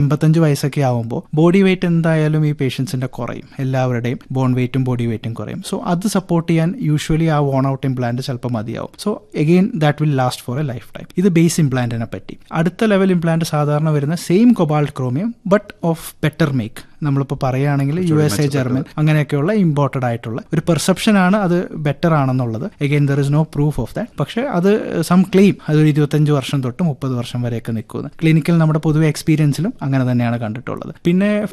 അൻപത്തഞ്ച് വയസ്സൊക്കെ ആവുമ്പോൾ ബോഡി വെയിറ്റ് എന്തായാലും ഈ പേഷ്യൻസിന്റെ കുറയും എല്ലാവരുടെയും ബോൺ വെയിറ്റും ബോഡി വെയിറ്റും കുറയും സോ അത് സപ്പോർട്ട് ചെയ്യാൻ യൂഷ്വലി ആ വോൺ ഔട്ട് ഇംപ്ലാന്റ് ചിലപ്പോൾ മതിയാവും so again that will last for a lifetime ഇത് ബേസ് ഇംപ്ലാന്റിനെ പറ്റി അടുത്ത ലെവൽ ഇംപ്ലാന്റ് സാധാരണ വരുന്ന same cobalt chromium but of better make നമ്മളിപ്പോൾ പറയുകയാണെങ്കിൽ യു എസ് എ ജർമ്മൻ അങ്ങനെയൊക്കെയുള്ള ഇമ്പോർട്ടഡ് ആയിട്ടുള്ള ഒരു പെർസെപ്ഷൻ ആണ് അത് ബെറ്റർ ആണെന്നുള്ളത് again there is no proof of that പക്ഷേ അത് സം ക്ലെയിം അതൊരു ഇരുപത്തഞ്ച് വർഷം തൊട്ട് മുപ്പത് വർഷം വരെയൊക്കെ നിൽക്കുന്നത് ക്ലിനിക്കൽ നമ്മുടെ പൊതുവെ എക്സ്പീരിയൻസിലും അങ്ങനെ തന്നെയാണ് കണ്ടിട്ടുള്ളത് പിന്നെ